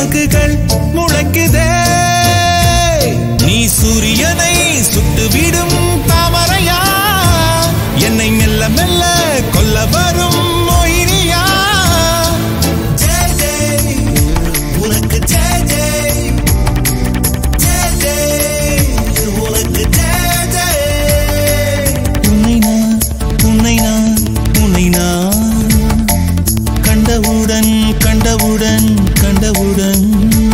சிறகுகள் முளைக்குதே நீ சூரியனை சுட்டுவிடும் தாமரையா என்னை மெல்ல மெல்ல கொல்ல வரும் மொயினியா ஜெய் ஜெய் உனக்கு ஜெய் ஜெய் ஜெய் ஜெய் உனக்கு ஜெய் ஜெய் உன்னை நான் உன்னை நான் உன்னை நான் கண்டவுடன் கண்டவுடன் கண்டவுடன்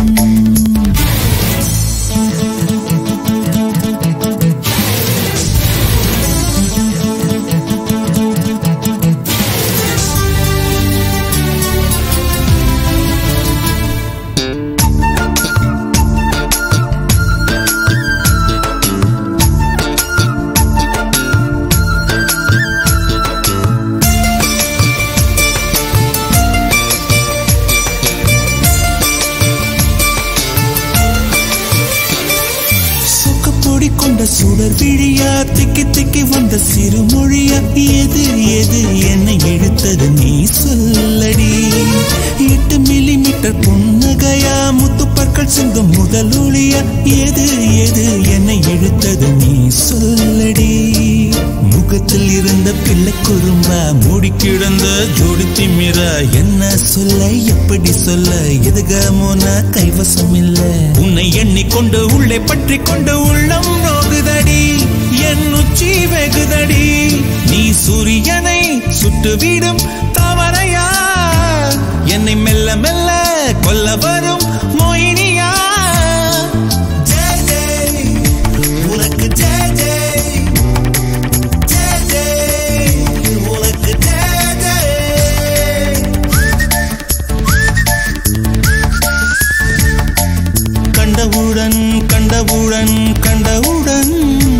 சொக்கப்பொடி கொண்ட சுடர் விழியா திக்கி திக்கி வந்த சிறுமொழியா எது எது என்னை இழுத்தது நீ சொல்லடி எட்டு மில்லிமீட்டர் புன்னகையா முத்துப்பற்கள் சிந்தும் முதல் ஒளியா எது எது என்னை இழுத்தது நீ சொல்லடி முகத்தில் இருந்த பிள்ளை குறும்பா மூடி கிடந்த ஜோடி திமிரா என்ன சொல்ல எப்படி சொல்ல எதுகமோன கைவசம் இல்ல உன்னை எண்ணிக்கொண்டு உள்ளே பற்றி கொண்டு உள்ளம் நோகுதடி என் உச்சி வெகுதடி நீ சூரியனை சுட்டுவிடும் தாமரையா என்னை மெல்ல மெல்ல கொல்ல வரும் மோயினியா ஜெய் ஜெய் உனக்கு ஜெய் ஜெய் ஜெய் ஜெய் உனக்கு ஜெய் ஜெய் கண்டவுடன் கண்டவுடன் கண்டவுடன்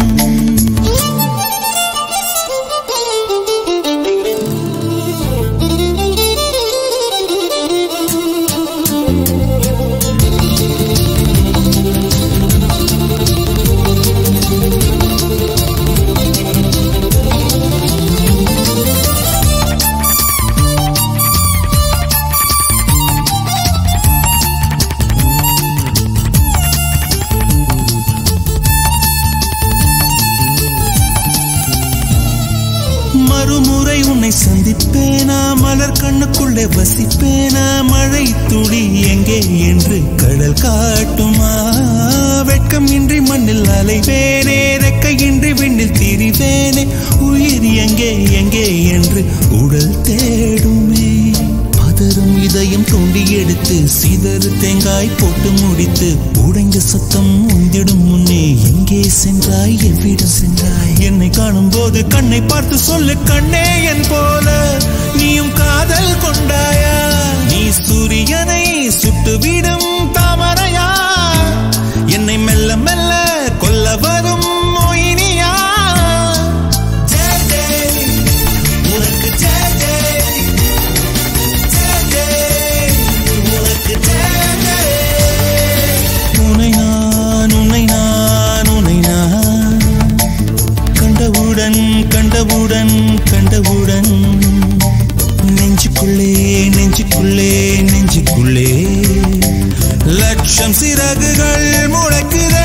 மறுமுறை உன்னை சந்திப்பேனா மலர் கண்ணுக்குள்ளே வசிப்பேனா மழை துளி எங்கே என்று கடல் காட்டுமா வெட்கம் இன்றி மண்ணில் அலைவேனே ரெக்கையின்றி விண்ணில் திரிவேனே உயிர் எங்கே எங்கே என்று உடல் தேடுமே பதறும் இதயம் தோண்டி எடுத்து சிதறு தேங்காய் போட்டு முடித்து உடைந்த சத்தம் உந்திடும் முன்னே எங்கே சென்றாய் எவ்விடம் சென்றாய் என்னை காணும் போது கண்ணை பார்த்து சொல்லு கண்ணே என் போல நீயும் காதல் கொண்டாயா நீ சூரியனை சுட்டுவிடும் தாமரையா என்னை மெல்ல மெல்ல கொல்ல வரும் மோயினியா ஜெய் ஜெய் உனக்கு ஜெய் ஜெய் ஜெய் ஜெய் உனக்கு ஜெய் ஜெய் உன்னை நான் உன்னை நான் உன்னை நான் கண்டவுடன் கண்டவுடன் கண்டவுடன் நெஞ்சுக்குள்ளே நெஞ்சுக்குள்ளே நெஞ்சுக்குள்ளே லட்சம் சிறகுகள் முழக்குதே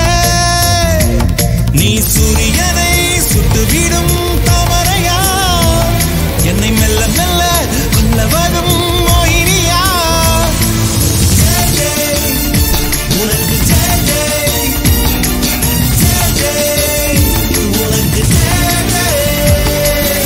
நீ சூரியனை சுட்டுவிடும் தாமரையா என்னை மெல்ல மெல்ல கொல்ல வரும் மோயினியா ஜெய் ஜெய் உனக்கு ஜெய் ஜெய் ஜெய் ஜெய் உனக்கு ஜெய் ஜெய்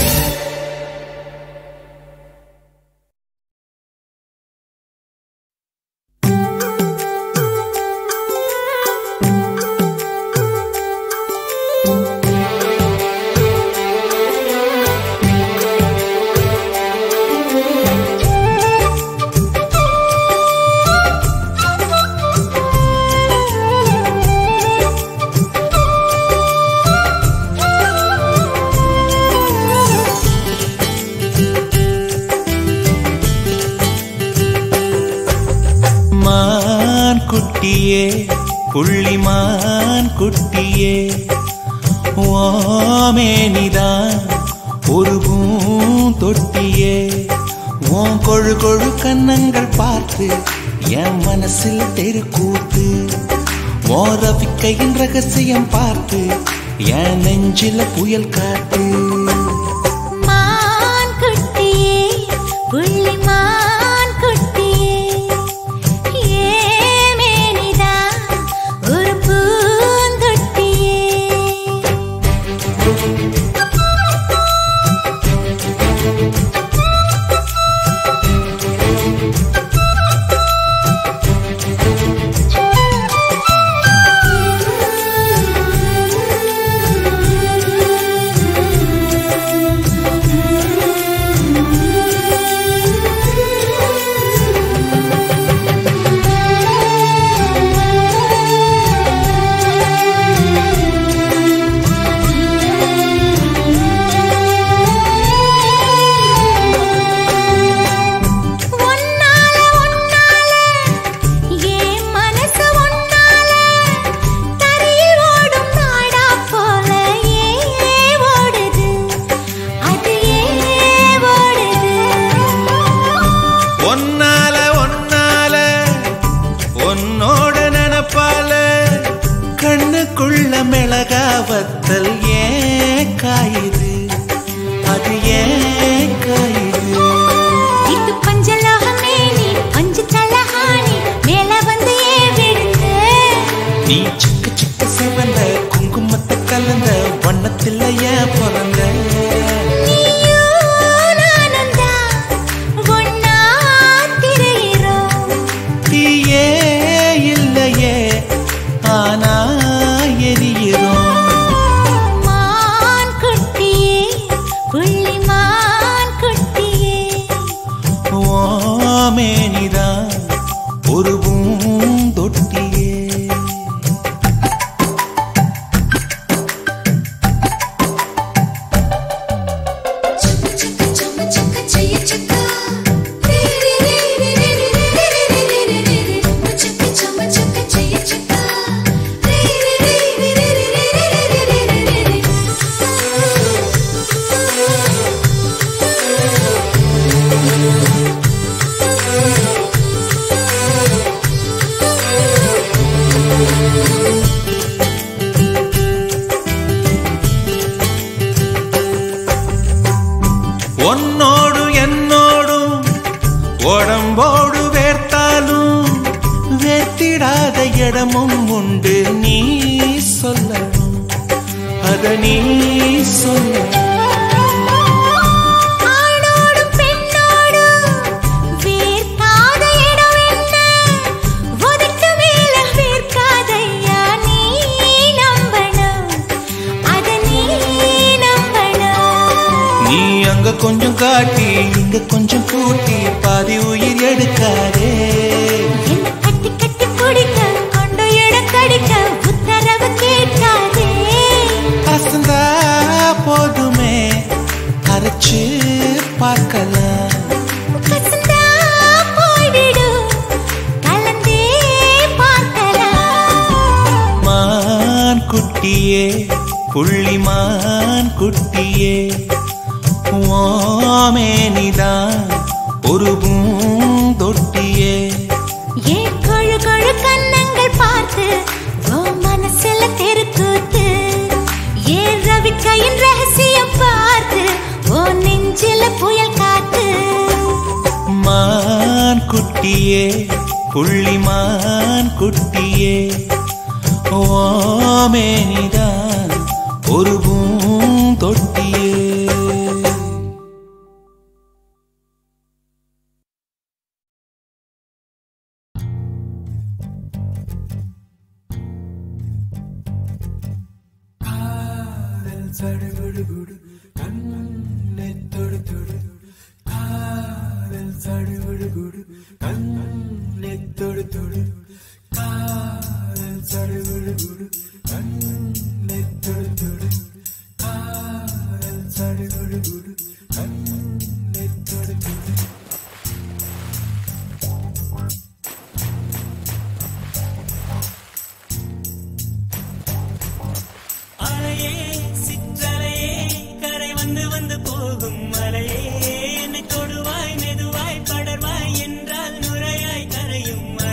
மான் குட்டியே புள்ளிமான் குட்டியே ஓமேனிதான் ஒரு பூந்தொட்டியே உன் கொழு கொழு கன்னங்கள் பார்த்து என் மனசில் தெருக்கூத்து ஓரவிக்கையின் ரகசியம் பார்த்து என் நெஞ்சில புயல் காத்து மான் குட்டியே புள்ளி மான் குட்டியே ஏமேனிதா ஒரு பூந்தொட்டியே ஒன்னால ஒன்னால ஏன் மனசு ஒன்னால தரையில் ஓடும் நாடா போல ஏ ஓடுது அது ஏ ஓடுது ஒன்னால ஒன்னால உன்னோட நினப்பால கண்ணுக்குள்ள மிளகா வத்தல் ஏன் காயுது அது ஏன் காயுது இது பஞ்சலோகமே நீ பஞ்சு தலஹானி மேல வந்து ஏ விழுந்து நீ சிக்க சிக்க சிவந்த குங்குமத்தை கலந்த வண்ணத்தில் ஏன் பிறந்த நீயும் நானும் தான் ஒன்னா திரியிறோம் தீயே இல்லையே ஆனா எரியிறோம் மான் குட்டியே புள்ளி மான் குட்டியே ஓமேனிதான் ஒரு பூந்தொட்டியே உன்னோடு என்னோடும் உடம்போடு வேர்த்தாலும் வேத்திடாத இடமும் உண்டு நீ சொல்லணும் அத நீ சொல்ல ஆணோடும் பெண்ணோடும் வேர்க்காத இடம் என்ன? உதட்டு மேல வேர்க்காதையா நீ நம்பணும். அத நீ நம்பணும். நீ அங்க கொஞ்சம் காட்டி இங்க கொஞ்சம் கூட்டி பாதி உயிர் எடுக்காதே என்னை கட்டி கட்டி பிடிக்க, கொண்டு இடம் கடிக்க, உத்தரவு கேட்காதே. அசந்தா போதுமே அரைச்சு பார்க்கலாம் கசந்தா போய்விடும், கலந்தே பார்க்கலாம். மான் குட்டியே புள்ளிமான் குட்டியே ஓமேனிதான் ஒரு பூந்தொட்டியே ஏன் கொழு கொழு கன்னங்கள் பார்த்து உன் மனசுல தெருக்கூத்து ஏன் ரவிக்கையின் ரகசியம் பார்த்து உன் நெஞ்சில புயல் காத்து மான் குட்டியே புள்ளிமான் குட்டியே ஓமேனிதான் ஒரு பூந்தொட்டியே சடுகுடுகுடு கண்ணை தொடு தொடு காதல் சடுகுடுகுடு கண்ணை தொடு தொடு காதல் சடுகுடுகுடு கண்ணை தொடு தொடு காதல் சடுகுடுகுடு கண்ணை தொடு தொடு அலையே சிற்றலையே கரை வந்து வந்து போகும் மலையே என்னை தொடுவாய் மெதுவாய் படர்வாய் என்றால் நுரையாய் கரையும்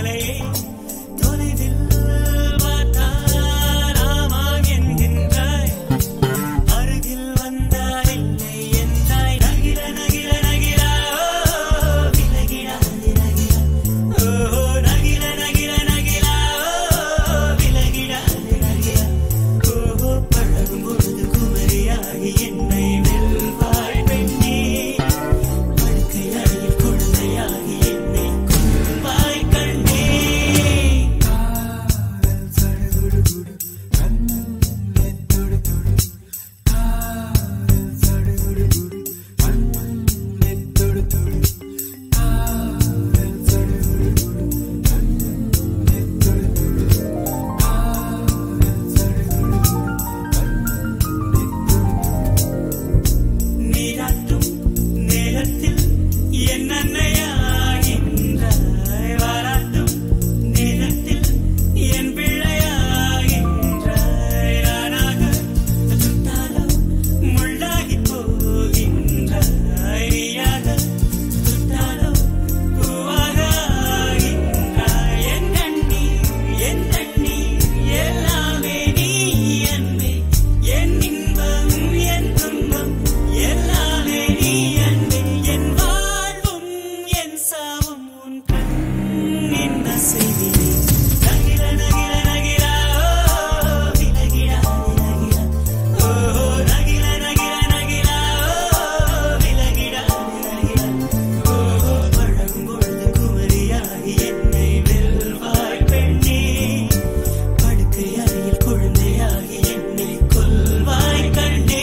விதியே நகிர நகிர நகிரா ஓ விலகிடா விலகிடா ஓ நகிர நகிர நகிரா ஓ விலகிடா விலகிடா ஓ பழகும் பொழுது குமரியாகி என்னை வெல்வாய் பெண்ணே படுக்கை அறையில் குழந்தையாகி என்னை கொல்வாய் கண்டே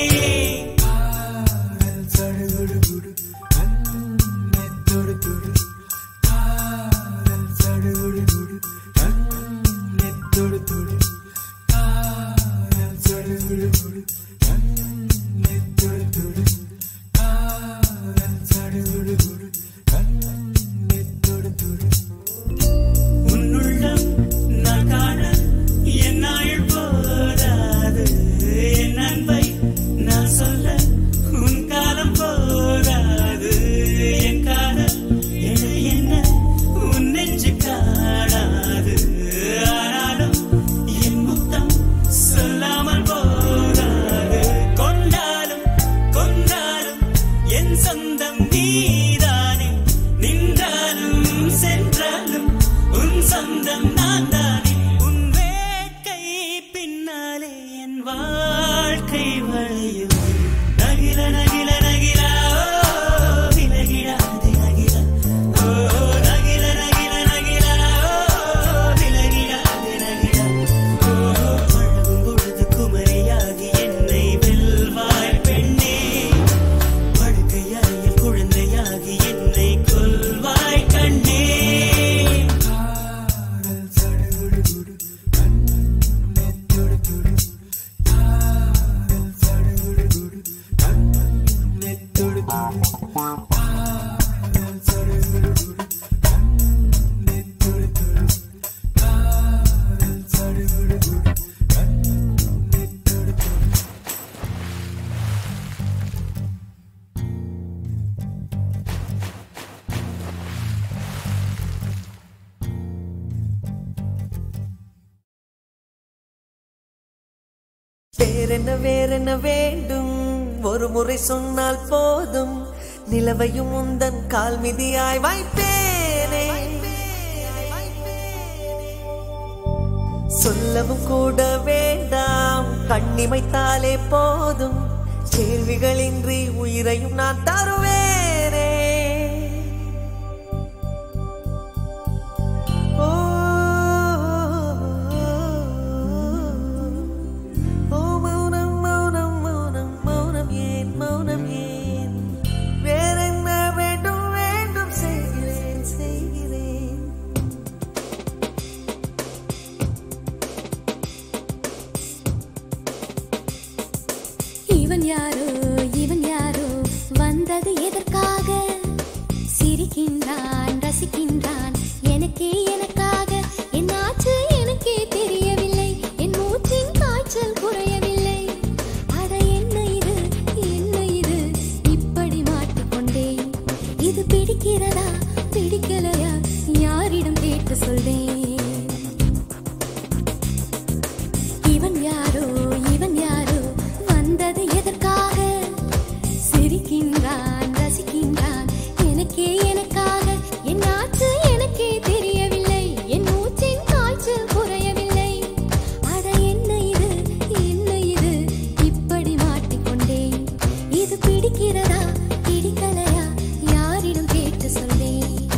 காதல் சடுகுடுகுடு கண்ணை தொடு தொடு காதல் சடுகுடுகுடு கண்ணை தொடு தொடு காதல் சடுகுடுகுடு கண்ணை தொடு தொடு காதல் சடுகுடுகுடு கண்ணை தொடு தொடு உன்னுள்ளம் நான் காண என் நாள் போதாது என் அன்பை நான் சொல்ல உன் காலம் போதாது என் காதல் என என்ன உன் நெஞ்சு காணாது ஆனாலும் என் முத்தம் சொல்லாமல் போகாது கொண்டாலும் கொண்டாலும் என் சொந்தம் நீதானே நின்றாலும் சென்றாலும் உன் சொந்தம் நான் தானே உன் வேட்கை பின்னாலே என் வாழ்க்கை வளையும் நகில நகில நகிலா ஓ, விலகிடாதே நகிலா ஓ நகில நகில நகிலா ஓ, விலகிடாதே நகிலா ஓ பழகும் பொழுது குமரியாகி என்னை வெல்வாய் பெண்ணே படுக்கை அறையில் குழந்தையாகி என்னை கொல்வாய் கண்ணே காதல் சடுகுடுகுடு கண்ணை தொடு தொடு காதல் சடுகுடுகுடு கண்ணை தொடு தொடு காதல் சடுகுடுகுடு கண்ணை தொடு தொடு காதல் சடுகுடுகுடு கண்ணை தொடு தொடு வேறென்ன வேறென்ன வேண்டும் ஒரு முறை சொன்னால் போதும் நிலவையும் உந்தன் கால் மிதியாய் வைப்பேனே சொல்லவும் கூட வேண்டாம் கண்ணிமைத்தாலே போதும் கேள்விகளின்றி உயிரையும் நான் தருவேனே ஓ ஓ மௌனம் மௌனம் மௌனம் மௌனம் ஏன் மௌனம் ஏன் வேறென்ன வேண்டும் வேண்டும் செய்கிறேன் செய்கிறேன் இவன் யாரோ இவன் யாரோ வந்தது எதற்காக சிரிக்கின்றான் ரசிக்கின்றான் எனக்கே எனக்காக என் ஆச்சு எனக்கே தெரியவில்லை என் மூச்சின் காய்ச்சல் குறையவில்லை அட என்ன இது என்ன இது இப்படி மாட்டிக்கொண்டேன் இது பிடிக்கிறதா பிடிக்கலையா யாரிடம் கேட்டு சொல்வேன் இவன் யாரோ இவன் யாரோ வந்தது எதற்காக சிரிக்கின்றான் ரசிக்கின்றான் எனக்கே எனக்காக என் ஆச்சு எனக்கே தெரியவில்லை என் மூச்சின் காய்ச்சல் குறையவில்லை அட என்ன இது என்ன இது இப்படி மாட்டிக்கொண்டேன் இது பிடிக்கிறதா பிடிக்கலையா யாரிடம் கேட்டு சொல்வேன்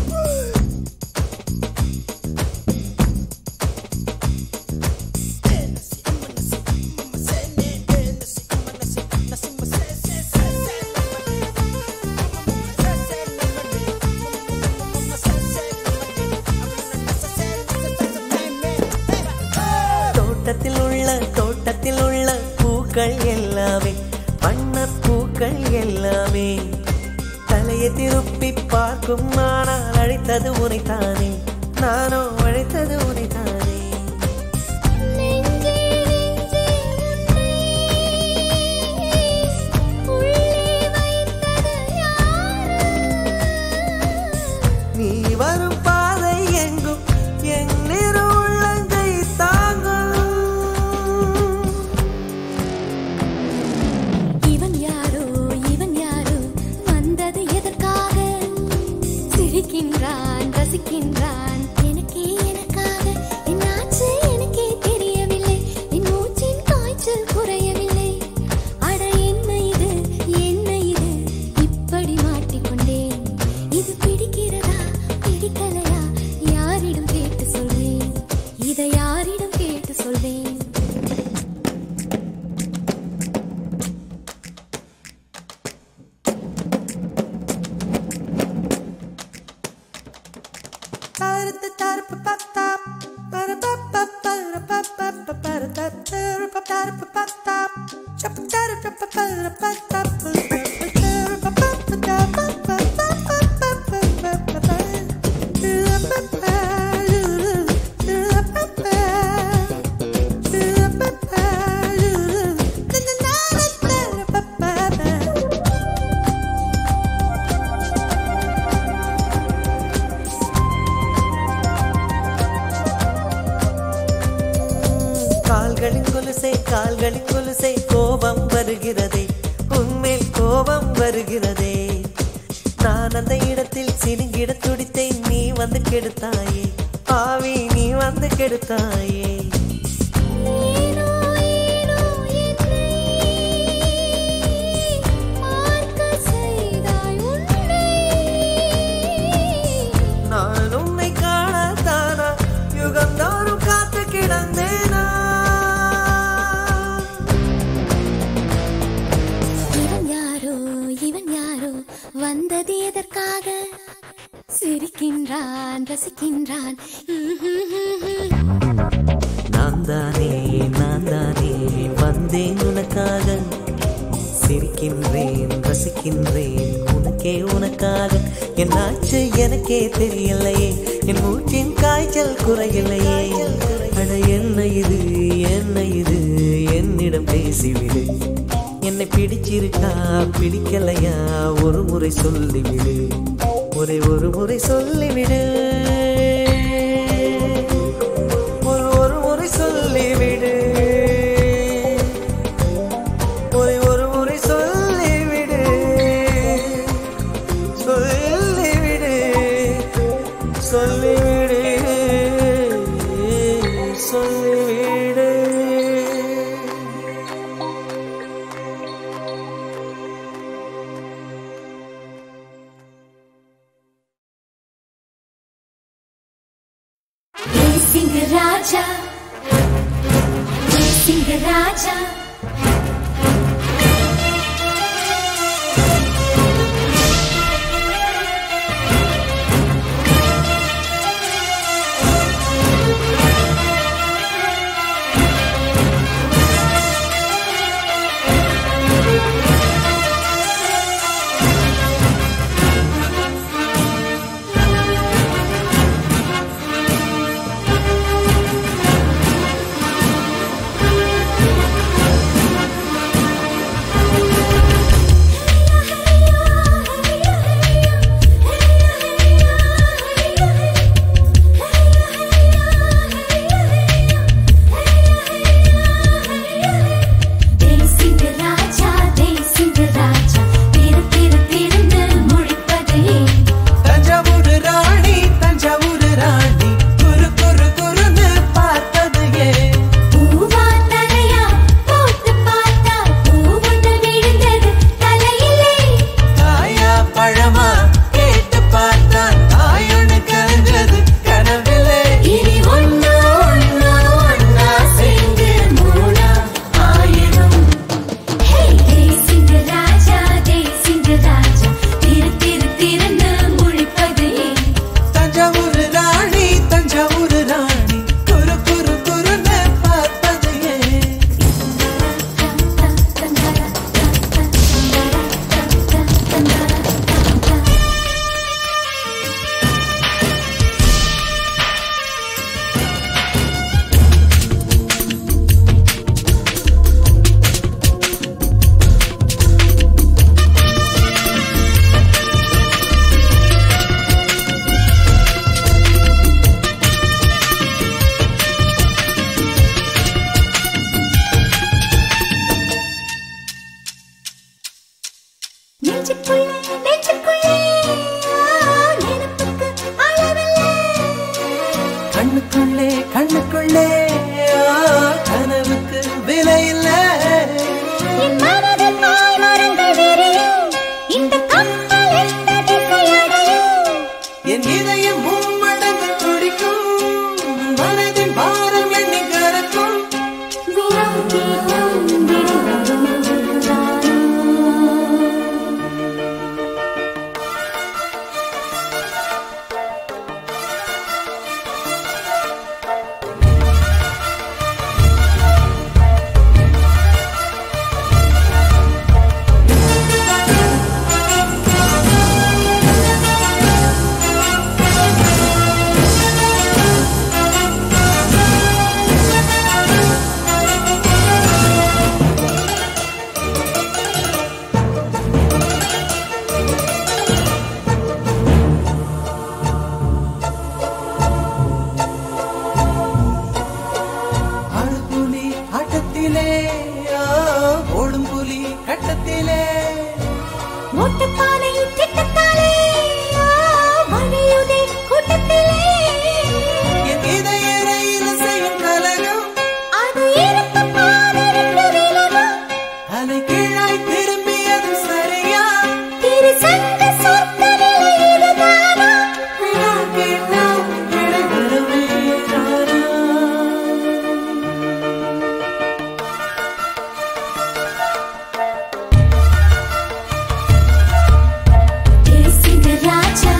தோட்டத்தில் உள்ள தோட்டத்தில் உள்ள பூக்கள் எல்லாமே வண்ண பூக்கள் எல்லாமே தலையை திருப்பி பார்க்கும் ஆனால் அழைத்தது உனைத்தானே நானோ அழைத்தது உனைத்தானே நெஞ்சே நெஞ்சே உன்னை உள்ளே வைத்தது யாரு நீ வரும் பாதை எங்கும் என் நிறு உள்ளங்கை தாங்கும் இவன் யாரோ இவன் யாரோ வந்தது எதற்காக சிரிக்கின்றான் ரசிக்கின்றான் எனக்கே கால்களின் கொலுசை கால்களின் கொலுசை கோபம் வருகிறதே உன்மேல் கோபம் வருகிறதே நான் அந்த இடத்தில் சினுங்கிட துடித்தேன் நீ வந்து கெடுத்தாயே ஆவி நீ வந்து கெடுத்தாயே ஏனோ ஏனோ என்னை பார்க்க செய்தாய் உன்னை நான் உன்னை காணத்தானா யுகந்தோறும் காத்து கிடந்தேனா இவன் யாரோ இவன் யாரோ வந்தது எதற்காக சிரிக்கின்றான் ரசிக்கின்றான் நான் தானே நான் தானே வந்தேன் உனக்காக சிரிக்கின்றேன் ரசிக்கின்றேன் உனக்கே உனக்காக என்னாச்சு எனக்கே தெரியலையே என் மூச்சின் காய்ச்சல் குறையலையே அட என்ன இது என்ன இது என்னிடம் பேசிவிடு என்னை பிடிச்சிருக்கா பிடிக்கலையா ஒரு முறை சொல்லிவிடு ஒரே ஒரு முறை சொல்லிவிடு ஒரு ஒரு முறை சொல்லிவிடு ஒரு ஒரு முறை சொல்லிவிடு சொல்லிவிடு சொல்லிவிடு சொல்லிவிடு ஜெய் சிங்க ராஜா ஜெய் சிங்க ராஜா ஜெய் சிங்க ராஜா ஜெய் சிங்க ராஜா திரு திரு திருந்து முழிப்பது ஏன் தஞ்சாவூர் ராணி தஞ்சாவூர் ராணி குரு குரு குருன்னு பார்த்தது ஏன் பூவா தலையா போட்டு பார்த்தா பூவொன்று விழுந்தது தலையிலே காயா பழமா கேட்டு பார்த்தான் தாயொன்னு கரைஞ்சது கனவிலே இனி ஒன்னா ஒன்னா ஒன்னா சேர்ந்து மூணா ஆயிடும் ஹே ஜெய் சிங்க ராஜா ஜெய் சிங்க ராஜா திரு திரு திறந்து முழிப்பது ஏன் தஞ்சாவூர் ராணி தஞ்சாவூர் ராணி குரு குரு குருன்னு பார்த்தது ஏன் நெஞ்சுக்குள்ளே நெஞ்சுக்குள்ளே நினைப்புக்கு அளவில்லை கண்ணுக்குள்ளே கண்ணுக்குள்ளே ஆ, கனவுக்கு விலை இல்லை என் மனதில் பாய் மரங்கள் விரியும் இந்த கப்பல் எந்த திசையடையும் என் இதயம் மும்மடங்கு துடிக்கும் மனதின் பாரம் எண்ணி கறக்கும் விரம் தீரும் விரிவரும் ஒட்டுப்பானையும் திட்டத்தாலே ஆ, வழியுதே கூட்டத்திலே என் இதய ரயில் செய்யும் கலகம் அது இருப்பு பாதிரிட்டு விலகும் அலை கீழாய் திரும்பியது சரியா திரு சங்க சொர்க்க நிலை இதுதானா கேட்டால் விடைபெறுமே நானா? தேசிங்க ராஜா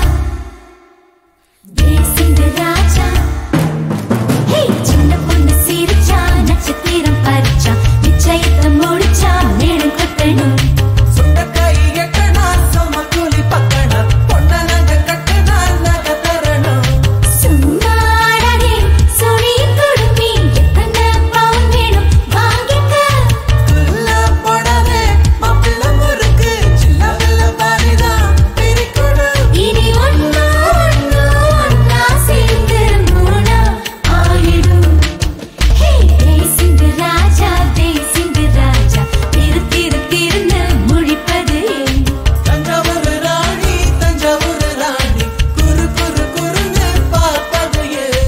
தேசிங்க ராஜா ஹே சின்ன பொண்ணு சிரிச்சா நட்சத்திரம் பறிச்சா நிச்சயத்தை முடிச்சா மேடம் கொட்டணும் சுண்டக்காய் எட்டனா, சமக்கூலி பக்கனா, பொண்ண நகை கட்டுனா, நகை தரணும். சும்மாடனே சுனி குடுமி எத்தனை பவுன் வேணும் வாங்கிக்க குல்ல புடவை, மாப்பிள்ளை முறுக்கு, சின்னவில்ல பாரிதான் பிரிக்கணும். இனி ஒண்ணு ஒண்ணு ஒண்ணா சேர்ந்து மூணா ஆயிடும் ஹே தேசிங்க ராஜா தேசிங்க ராஜா திரு திரு திருன்னு முழிப்பது ஏன்? தஞ்சாவூர் ராணி, தஞ்சாவூர் ராணி, குறு குறு குறுன்னு பார்ப்பது ஏன்?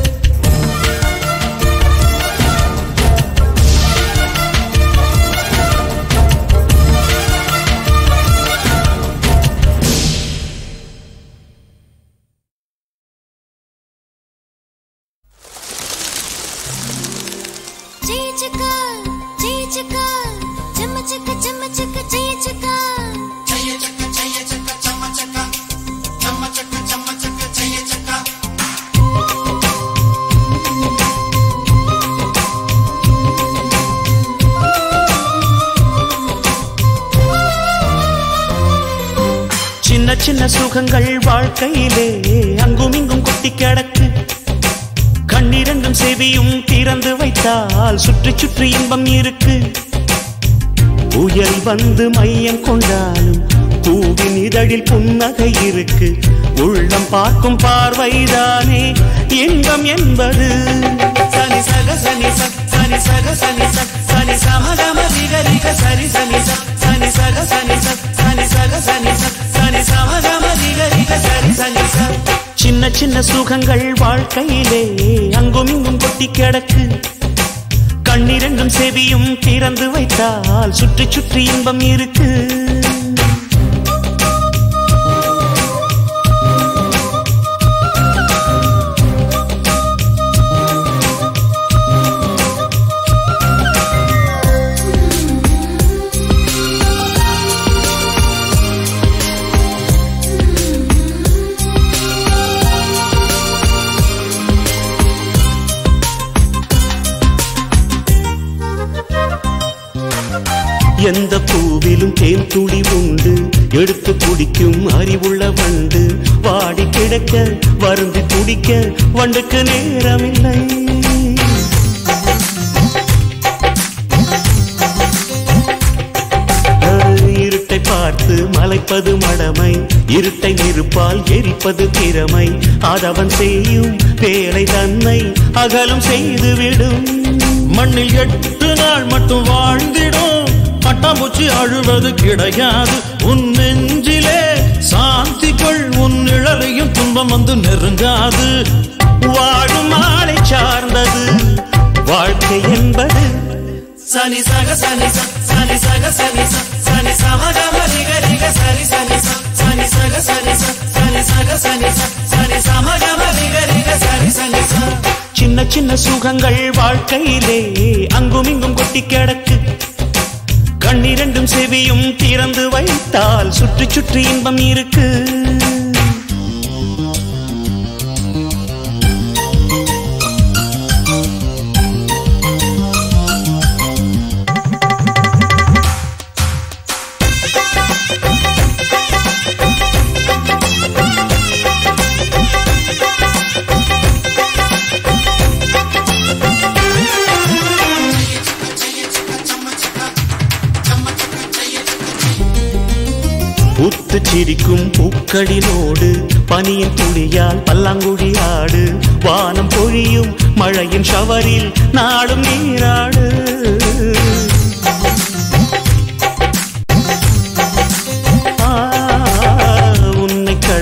ஜெயிச்சுக்க ஜெயிச்சுக்க செம்மச்சுக்க செம்மச்சுக்க ஜெயிச்சுக்க சின்ன சின்ன சுகங்கள் வாழ்க்கையிலே அங்கும் இங்கும் கொட்டி கிடக்கு கண்ணிரண்டும் செவியும் திறந்து வைத்தால் சுற்றி சுற்றி இன்பம் இருக்கு புயல் வந்து மையம் கொண்டாலும் பூவின் இதழில் புன்னகை இருக்கு உள்ளம் பார்க்கும் பார்வைதானே இன்பம் என்பது சனி சக சனி ச சனி சக சனி ச சனி சமகம ரிக ரிக சரி சனி ச சனி சக சனி ச சனி சக சனி ச சனி சமகம ரிக ரிக சரி சனி ச சின்ன சின்ன சுகங்கள் வாழ்க்கையிலே அங்கும் இங்கும் கொட்டி கிடக்கு கண்ணிரண்டும் செவியும் திறந்து வைத்தால் சுற்றி சுற்றி இன்பம் இருக்கு எந்த பூவிலும் தேன் துளி உண்டு எடுத்து குடிக்கும் அறிவுள்ள வண்டு வாடி கிடக்க வருந்தி துடிக்க வண்டுக்கு நேரமில்லை இருட்டை பார்த்து மலைப்பது மடமை இருட்டை நெருப்பால் எரிப்பது திறமை அதவன் செய்யும் வேலை தன்னை அகலும் செய்துவிடும் மண்ணில் எட்டு நாள் மட்டும் வாழ்ந்திடும் பட்டாம்பூச்சி அழுவது கிடையாது உன் நெஞ்சிலே சாந்தி கொள் உன் நிழலையும் துன்பம் வந்து நெருங்காது வாழும் மாலை சார்ந்தது வாழ்க்கை என்பது சனி சக சனி ச சனி சக சனி ச சனி சமகம ரிக ரிக சரி சனி ச சனி சக சனி ச சனி சக சனி ச சனி சமகம ரிக ரிக சரி சனி ச சின்ன சின்ன சுகங்கள் வாழ்க்கையிலே அங்கும் இங்கும் கொட்டி கிடக்கு கண்ணிரண்டும் செவியும் திறந்து வைத்தால் சுற்றி சுற்றி இன்பம் இருக்கு உத்து சிரிக்கும் பூக்களினோடு பனியின் துளியால் பல்லாங்குழி ஆடு வானம் பொழியும் மழையின் ஷவரில் நாடும் நீராடு ஆ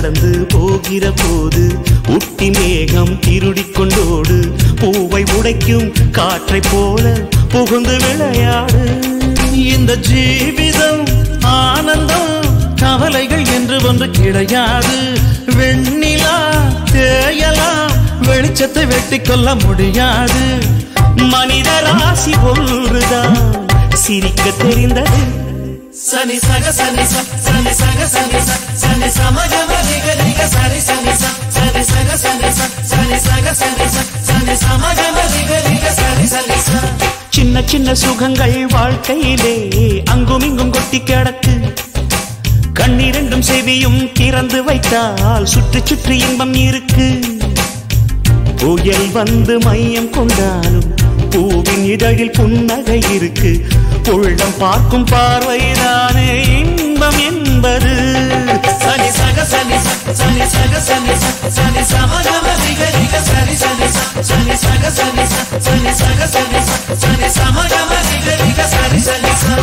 கடந்து போகிற போது உட்டி மேகம் திருடிக் கொண்டோடு பூவை உடைக்கும் காற்றைப் போல புகுந்து விளையாடு இந்த ஜீவிதம் ஆனந்தம் கவலைகள் என்று ஒன்று கிடையாது வெண்ணிலா தேயலாம் வெளிச்சத்தை வெட்டி கொள்ள முடியாது மனித ராசி ஒன்றுதான் சிரிக்க தெரிந்தது சனி சக சனி ச சனி சக சனி ச சனி சமகம நிக நிக சரி சனி ச சனி சக சனி ச சனி சக சனி ச சனி சமகம நிக நிக சரி சனி ச சின்ன சின்ன சுகங்கள் வாழ்க்கையிலே அங்கும் இங்கும் கொட்டி கிடக்கு கண்ணிரண்டும் செவியும் திறந்து வைத்தால் சுற்றி சுற்றி இன்பம் இருக்கு புயல் வந்து மையம் கொண்டாலும் பூவின் இதழில் புன்னகை இருக்கு உள்ளம் பார்க்கும் பார்வைதானே இன்பம் என்பது சனி சக சனி ச சனி சக சனி ச சனி சமகம நிக நிக சரி சனி ச சனி சக சனி ச சனி சக சனி ச சனி சமகம நிக நிக சரி சனி ச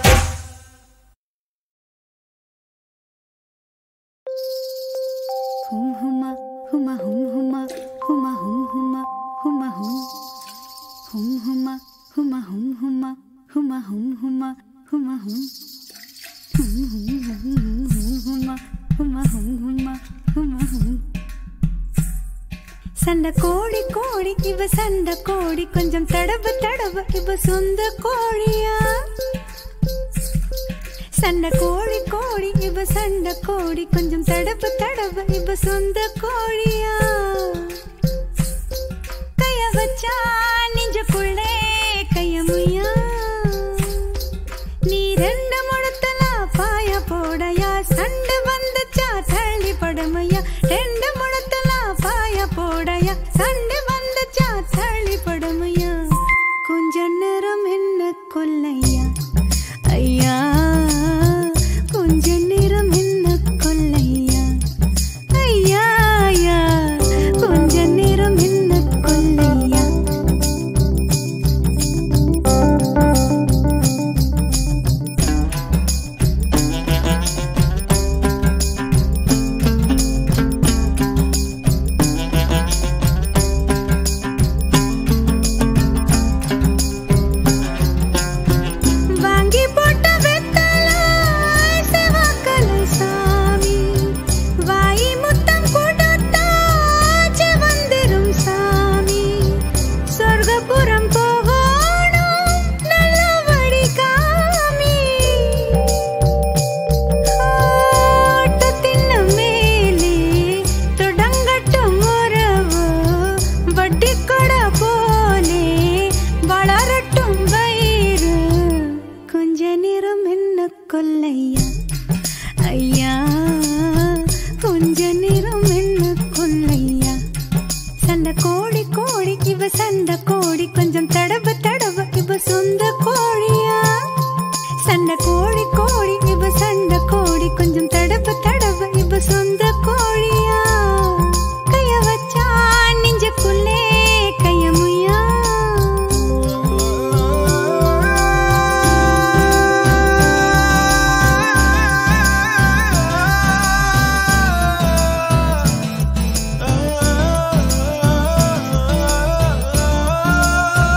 Hum huma, huma hum huma, huma hum huma, huma hum. Hum huma, huma hum huma, huma hum huma, huma hum. Hum hum hum hum hum huma, huma hum huma, huma hum. சண்டை கோழி கோழி இவ சண்டை கோழி கொஞ்சம் தடவு தடவு இவ சொந்த கோழியா சண்டை கோழி கோழி இவ சண்டை கோழி கொஞ்சம் தடவு தடவு இவ சொந்த கோழியா கைய வச்சா நெஞ்சுக்குள்ளே கையமுயா நீ ரெண்டு முழத்துல பாய போடையா சண்டை வந்துச்சா தள்ளி படமையா ரெண்டு முழத்துல பாய போடையா சண்டை வந்துச்சா தள்ளி படமையா கொஞ்ச நேரம் என்ன கொல்லையா ஐயா கொஞ்ச நேரம் என்ன கொல்லையா ஐயா ஐயா கொஞ்ச நேரம் என்ன கொல்லையா வாங்கி போட்ட வெத்தல சிவக்கல சாமி வாய் முத்தம் கொடுத்தா வந்துரும் சாமி சொர்க்கபுரம் போகணும் நல்லபடி காமி ஆட்டத்தின் மேலே தொடங்கட்டும் உறவு வட்டி கொட போலே வளரட்டும் வயிறு கொஞ்ச நேரம் என்ன கொல்லையா ஐயா கொஞ்ச நேரம் என்ன கொல்லையா சண்டை கோழி கோழி இவ சண்டை கோழி கொஞ்சம் தடவு தடவு இவ சொந்த கோழியா சண்டை கோழி கோழி இவ சண்டை கோழி கொஞ்சம் தடவு தடவு இவ சொந்த கோழியா கைய வச்சா நெஞ்சுக்குள்ளே கையமுயா Ah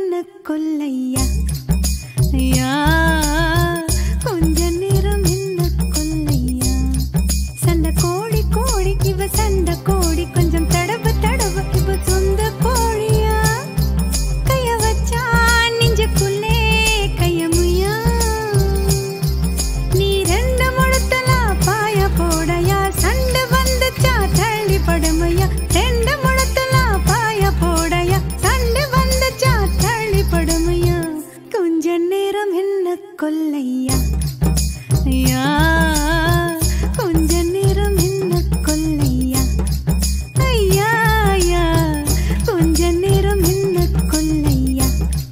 என்ன கொல்லையா ஐயா கொஞ்ச நேரம் என்ன கொல்லையா சண்டை கோழி கோழி இவ சண்டை கோழி கொஞ்சம் தடவு தடவு இவ சொந்த கோழியா கைய வச்சா நெஞ்சுக்குள்ளே கையமுயா நீ ரெண்டு முழுத்தல பாய போடையா சண்டை வந்துச்சா தள்ளி படுமையா ரெண்டு முழுத்தல பாய போடையா சண்டை வந்துச்சா தள்ளி படுமையா கொஞ்ச நேரம் என்ன கொல்லையா ஐயா கொஞ்ச நேரம் என்ன கொல்லையா ஐயா ஐயா கொஞ்ச நேரம் என்ன கொல்லையா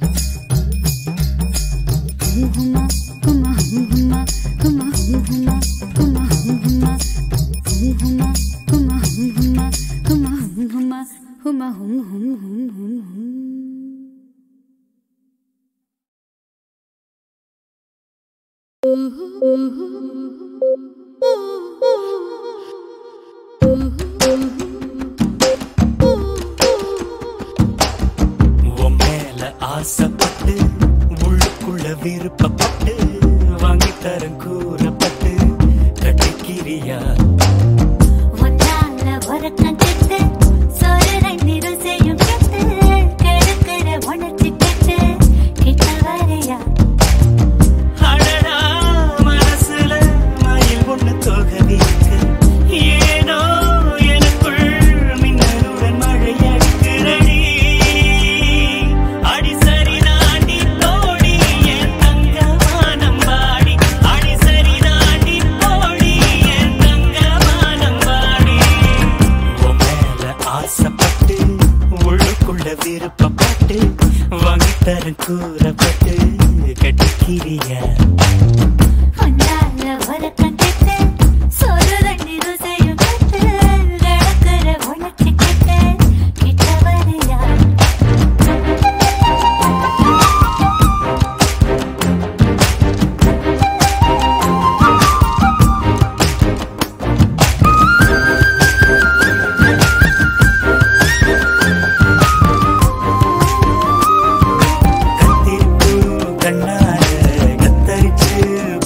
ஹுமா ஹுமா ஹுமா ஹுமா ஹுமா ஹுமா ஹுமா ஹுமா ஹுமா ஹுமா ஹுமா ஹுமா ஹுமா ஹும் ஹும் ஹும் ஹும் ஹும் உன் மேல ஆசைப்பட்டு உள்ளுக்குள்ள விருப்பப்பட்டு வாங்கி தரேன் கூறப்பட்டு கட்டிக்கிறியா ஒன்னால உறக்கம் கெட்டு, சோறு ரெண்டு ருசியும் கெட்டு, கெடுக்கிற உணர்ச்சி கெட்டு, கிட்ட வரையா? அடடா மனசுல மயில் ஒண்ணு தோகவிருக்கு ஏனோ எனக்குள் மின்னலுடன் மழை அடிக்கிறடி அடி சரி தாண்டி தோடி என் தங்கமானம் பாடி அடி சரி தாண்டி தோடி என் தங்கமானம் பாடி உன் மேல ஆசைப்பட்டு உள்ளுக்குள்ள விருப்பப்பட்டு வாங்கி தரேன் கூறப்பட்டு கட்டிக்கிறியா ஒன்னால உறக்கம் கெட்டு, சோறு ரெண்டு ருசியும் கெட்டு, கெடுக்கிற உணர்ச்சி கெட்டு, கிட்ட வரையா? கத்திருக்கும் கண்ணால கத்தரிச்சு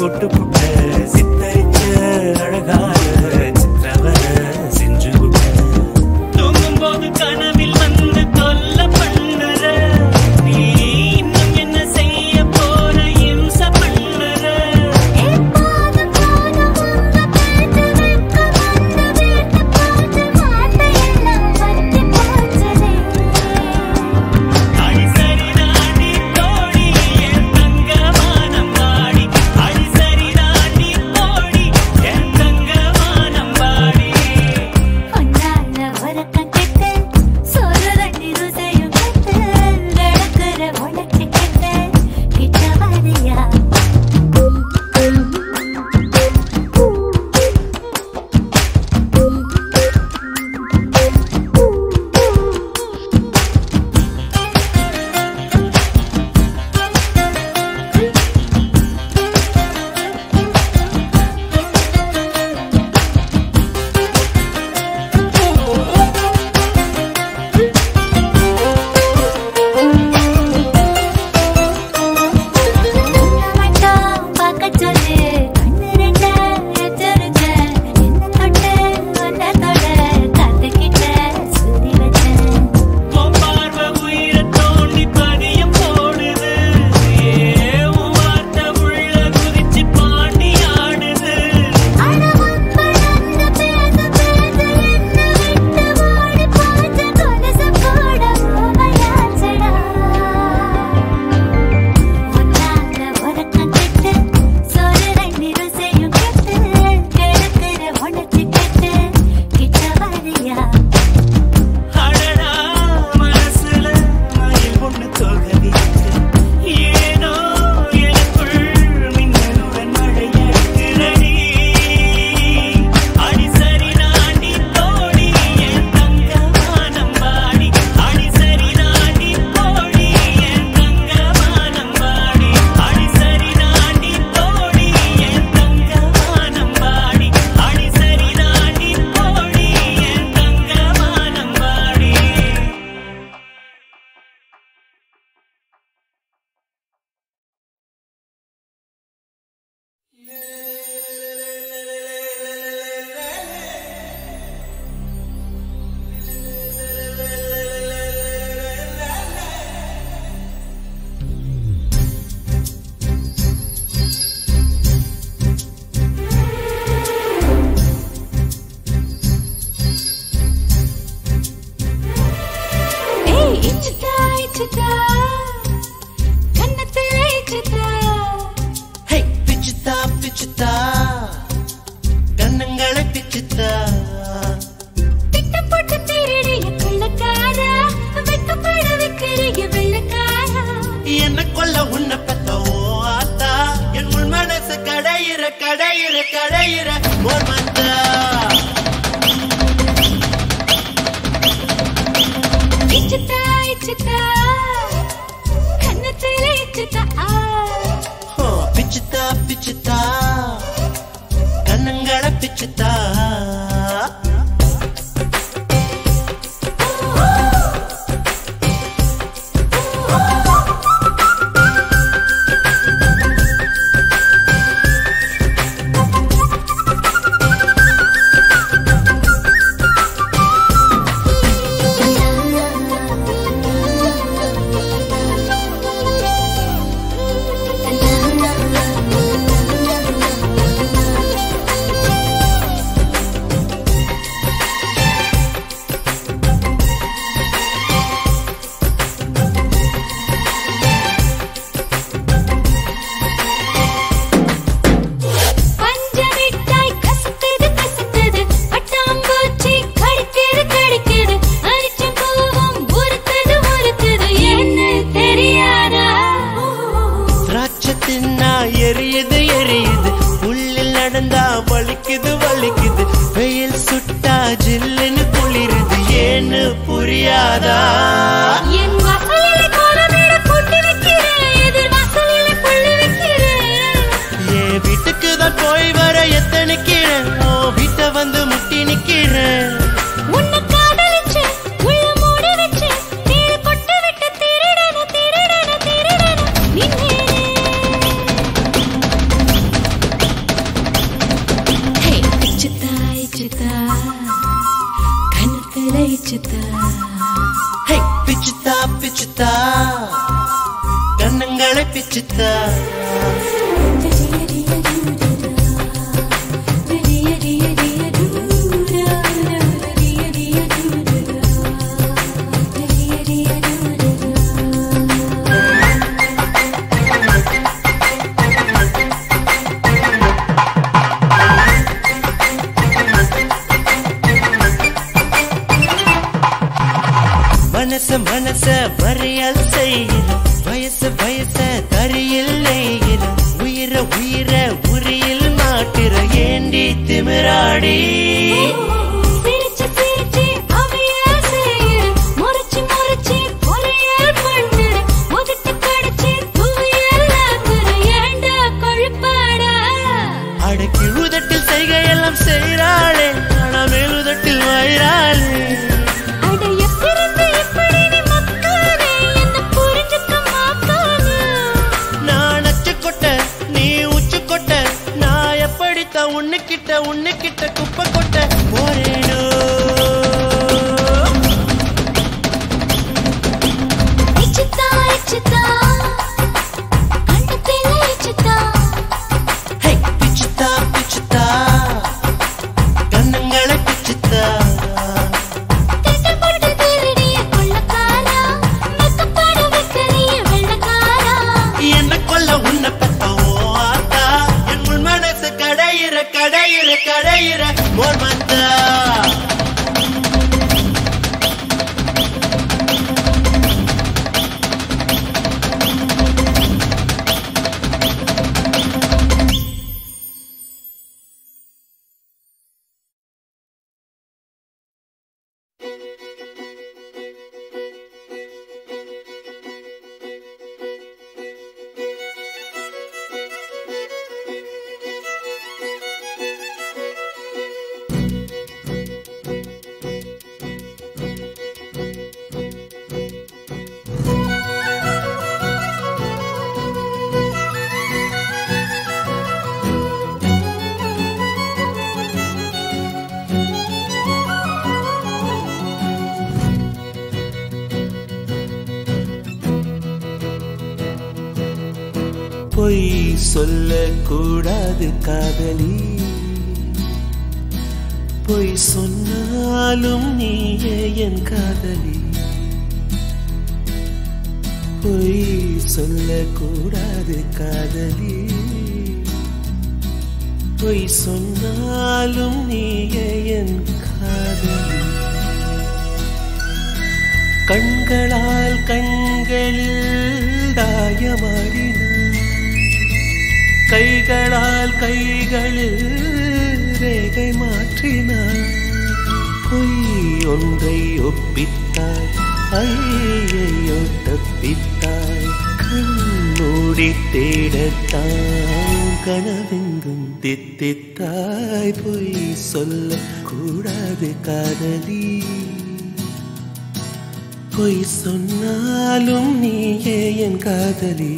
உன்னை பெத்த ஓ ஆத்தா என் உள் மனசு கடையிற கடையிற கடையிற மோர் மந்தா இச்சுத்தா இச்சுத்தா கன்னத்திலே இச்சுத்தா ஆ ஓ, பிச்சுத்தா பிச்சுத்தா கண்ணங்களை பிச்சுத்தா பஞ்சமிட்டாய் கசக்குது கசக்குது பட்டாம்பூச்சி கடிக்குது கடிக்குது அரிச்சம் பூவும் உருக்குது உருக்குது என்ன தெரியாதா திராட்சை தின்னா எரியுது எரியுது உள்ளில் நடந்தா வலிக்குது வலிக்குது வெயில் சுட்டா ஜில்லுன்னு குளிருது ஏன்னு புரியாதா என் வாசலில கோலமேட கொண்டு வைக்கிறேன் எதிர் வாசலில புள்ளி வைக்கிறேன் என் வீட்டுக்கு தான் போய் வர எத்தனைக்கிறேன் ஓ வீட்டை வந்து முட்டி நிக்கிறேன் உன்னை காதலிச்சு உள்ள மூடி வச்சு தேடி கொட்டு விட்டு திருடன திருடன திருடன நின்னேனே ஹே இச்சுத்தா இச்சுத்தா கணத்துல இச்சுத்தா ஹே பிச்சுத்தா பிச்சுத்தா கண்ணங்களை பிச்சுத்தா மனச மனச மறியல் செய்கிற வயசு வயச தரியில் நெய்கிற உயிர உயிர உரியில் மாட்டுற ஏண்டி திமிராடி சிரிச்சு சிரிச்சு அவையல் செய்யுற முறைச்சு முறைச்சு பொறையல் பண்ணுற முகட்டு கடிச்சு துவையல் ஆக்குற ஏண்டா கொழுப்பாடா அடக்கி உதட்டில் செய்கையெல்லாம் செய்கிறாளே ஆனா மேலுதட்டில் வயிறாளே அட எப்பிருந்து எப்படி நீ மக்கானே என்ன புரிஞ்சுக்க மாட்டானே நான் அச்சு கொட்ட நீ உச்சு கொட்ட நான் எப்படித்தான் உன்னுக்கிட்ட உன்னுக்கிட்ட குப்பை கொட்ட போறேனோ இச்சுத்தா இச்சுத்தா கண்ணத்திலே இச்சுத்தா ஹே பிச்சுத்தா பிச்சுத்தா கண்ணங்களை பிச்சுத்தா திட்டு போட்டு திருடிய கொள்ளக்காரா மெக்கப்பட வைக்கிறிய வெள்ளக்காரா என்ன கொல்ல உன்னை பெத்த ஓ ஆத்தா என் உள் மனசு கடையிற கடையிற கடையிற மோர் மந்தா பொய் சொல்லக்கூடாது காதலி பொய் சொன்னாலும் நீயே என் காதலி பொய் சொல்லக்கூடாது காதலி பொய் சொன்னாலும் நீயே என் காதலி கண்களால் கண்களில் தாயமாடினான் கைகளால் கைகளில் ரேகை மாற்றினான் பொய் ஒன்றை ஒப்பித்தாய் ஐயையோ தப்பித்தாய் கண்மூடி தேடத்தான் கனவெங்கும் தித்தித்தாய் பொய் சொல்ல கூடாது காதலி பொய் சொன்னாலும் நீயே என் காதலி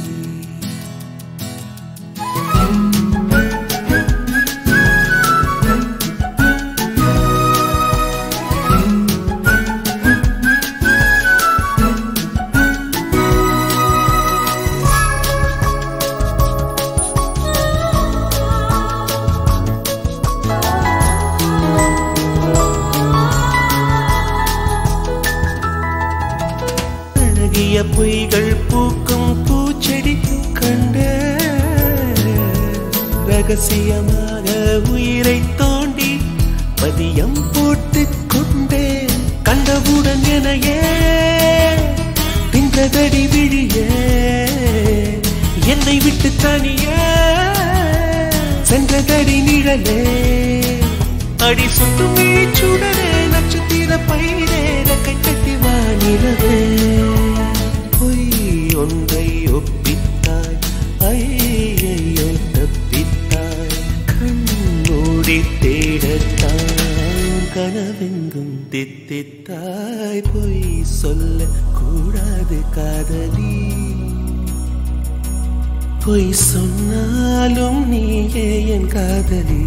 அழகிய பொய்கள் பூக்கும் பூச்செடி கண்ட ரகசியமாக உயிரை தோண்டி பதியம் போட்டு கொண்டே கண்டவுடன் எனையே தின்றதடி விழிய என்னை விட்டு தனியே சென்றதடி நிழலே அடி சுட்டும் சுடரே நட்சத்திர பயிரே ரெக்கை கட்டி வானிலவே பொய் ஒன்றை ஒப்பித்தாய் ஐயையோ தப்பித்தாய் கண்மூடி தேடத்தான் கனவெங்கும் தித்தித்தாய் பொய் சொல்ல கூடாது காதலி பொய் சொன்னாலும் நீயே என் காதலி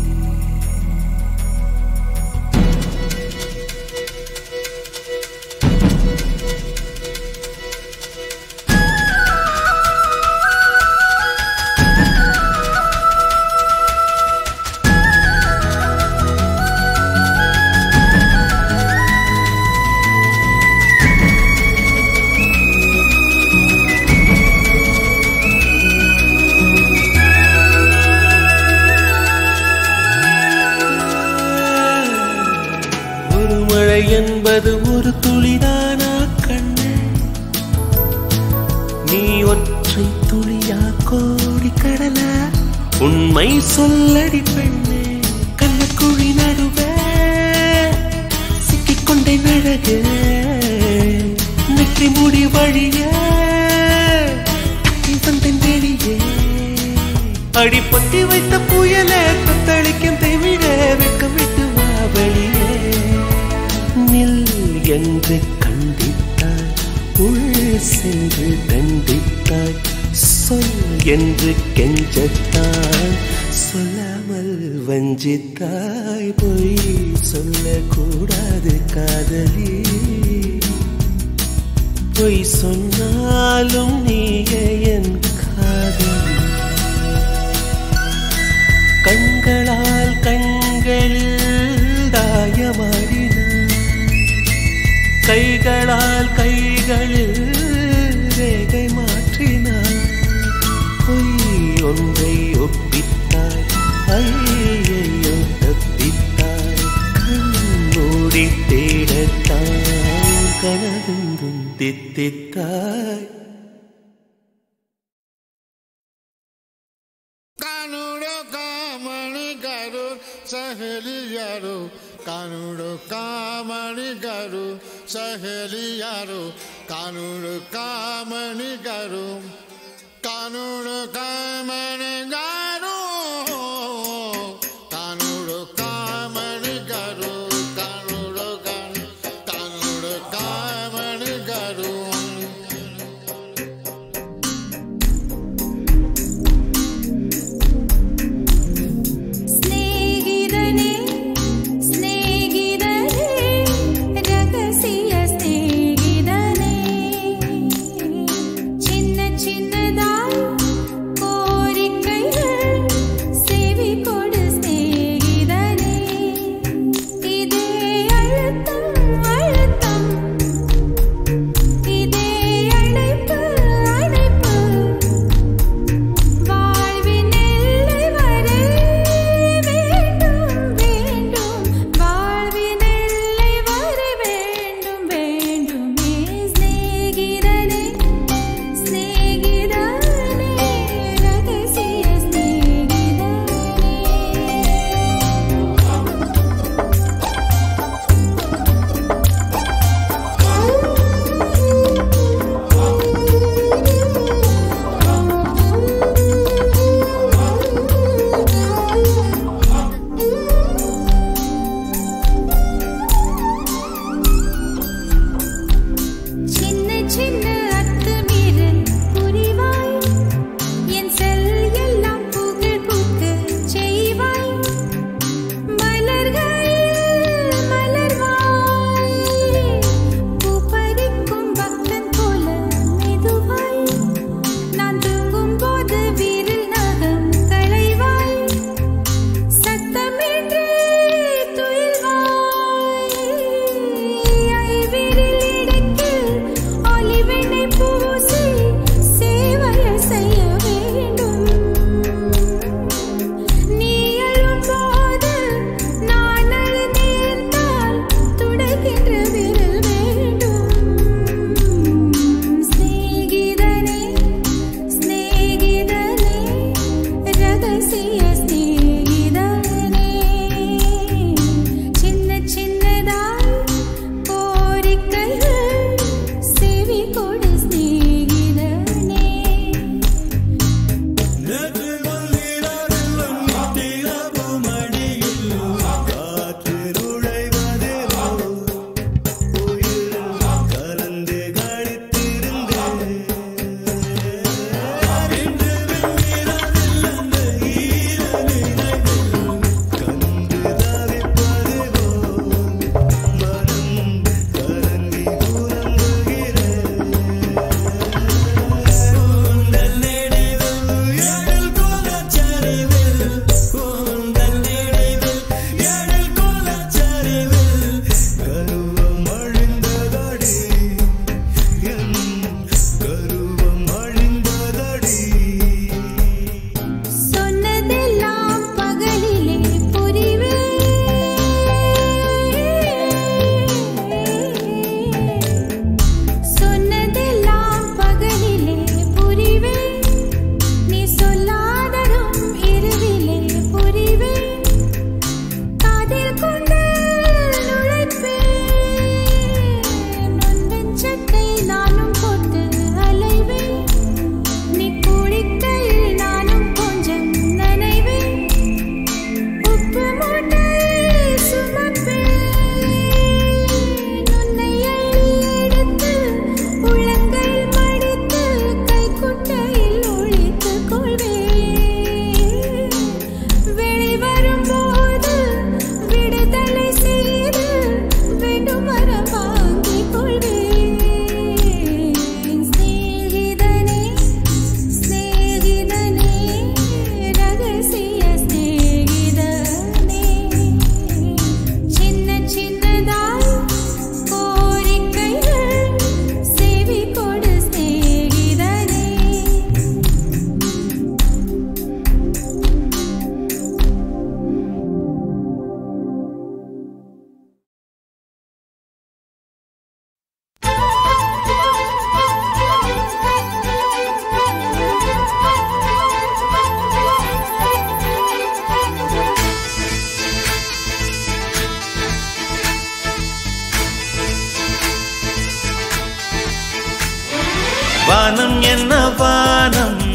ஒரு மழை என்பது ஒரு துளிதானா கண்ணே நீ ஒற்றை துளியா கோடி கடலா உண்மை சொல்லடி பெண்ணே கண்ணக்குழி நடுவே சிக்கிக்கொண்டே நழகு நெற்றி முடி வழியே தப்பி வந்தேன் வெளியே அடிப்பட்டி வைத்த புயலே தத்தளிக்கும் தெவிட வெட்கம் விட்டு வா வெளியே நில் என்று கண்டித்தாய் உள் சென்று தண்டித்தாய் சொல் என்று கெஞ்சத்தாய் சொல்லாமல் வஞ்சித்தாய் பொய் சொல்லக்கூடாது காதலி பொய் சொன்னாலும் நீயே என் காதலி கண்களால் கண்களில் தாயமாடினான் கைகளால் கைகளில் ரேகை மாற்றினான் பொய் ஒன்றை ஒப்பித்தாய் ஐயையோ தப்பித்தாய் கண்மூடி தேடத்தான் கனவெங்கும் தித்தித்தாய் કાનુડો કામણી કરું સહેલી યારો કાનુડો કામણી કરું સહેલી યારો કાનુડો કામણી કરું કાનુડો કામણી કરું કાનુડો કામણી કરું કાનુડો કામ કાનુડો કામણી કરું സ്നേഹിതനേ സ്നേഹിതനേ രഹസ്യ സ്നേഹിതനേ ചിന്ന ചിന്നതായി കോരി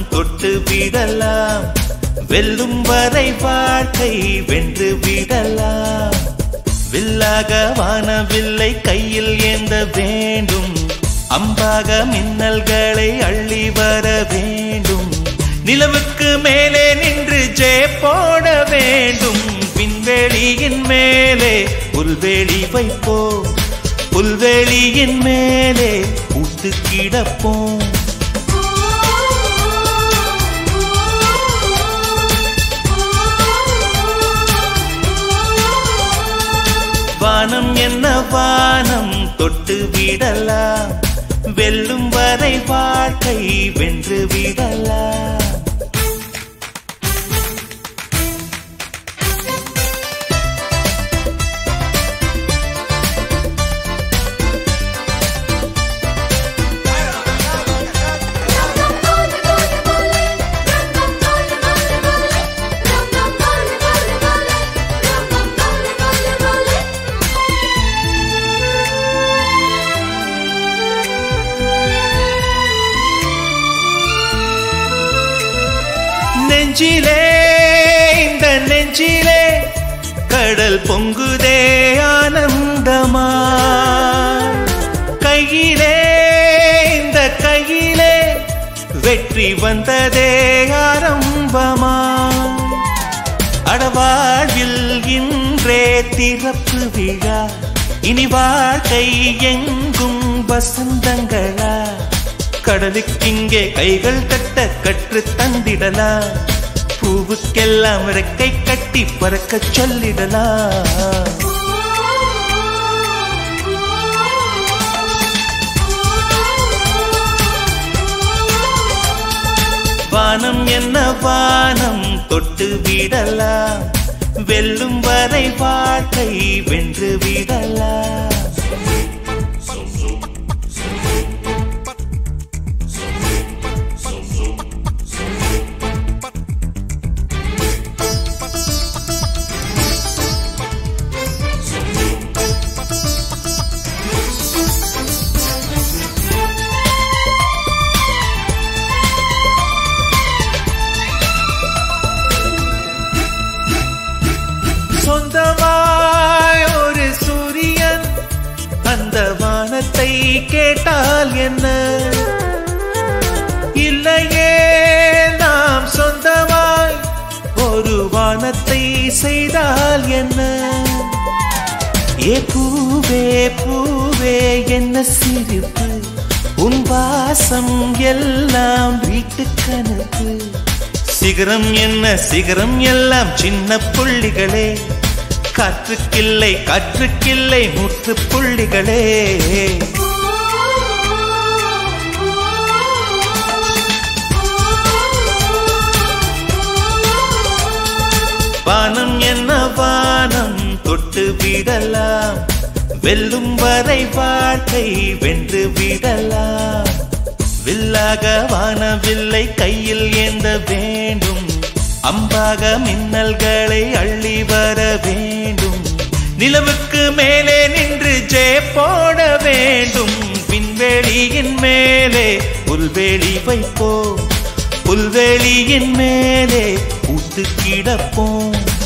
தொட்டு விடலாம் வெல்லும் வரை வாழ்க்கை வென்று விடலாம் வில்லாக வானவில்லை கையில் ஏந்த வேண்டும் அம்பாக மின்னல்களை அள்ளி வர வேண்டும் நிலவுக்கு மேலே நின்று ஜே போட வேண்டும் விண்வெளியின் மேலே புல்வெளி வைப்போம் புல்வெளியின் மேலே பூத்து கிடப்போம் வானம் என்ன வானம் தொட்டு விடலாம் வெல்லும் வரை வாழ்க்கை வென்று விடலாம் நெஞ்சிலே இந்த நெஞ்சிலே கடல் பொங்குதே ஆனந்தமா கையிலே இந்த கையிலே வெற்றி வந்ததே ஆரம்பமா அடவாழ்வில் இன்றே திறப்பு விழா இனி வாழ்க்கை எங்கும் வசந்தங்களா கடலுக்கிங்கே கைகள் தட்ட கற்று தந்திடலாம் பூவுக்கெல்லாம் ரெக்கை கட்டி பறக்கச் சொல்லிடலாம் வானம் என்ன வானம் தொட்டு விடலாம் வெல்லும் வரை வாழ்க்கை வென்று விடலாம் சொந்தமாய் ஒரு சூரியன் அந்த வானத்தை கேட்டால் என்ன இல்லையே நாம் சொந்தமாய் ஒரு வானத்தை செய்தால் என்ன ஏ பூவே பூவே என்ன சிரிப்பு உன் வாசம் எல்லாம் வீட்டு கனவு சிகரம் என்ன சிகரம் எல்லாம் சின்ன புள்ளிகளே காற்றுக்கில்லை காற்றுக்கில்லை முற்று புள்ளிகளே வானம் என்ன வானம் தொட்டு விடலாம் வெல்லும் வரை வாழ்க்கை வென்று விடலாம் வில்லாக வானவில்லை கையில் ஏந்த வேண்டும் அம்பாக மின்னல்களை அள்ளி வர வேண்டும் நிலவுக்கு மேலே நின்று ஜே போட வேண்டும் விண்வெளியின் மேலே புல்வெளி வைப்போம் புல்வெளியின் மேலே பூத்து கிடப்போம்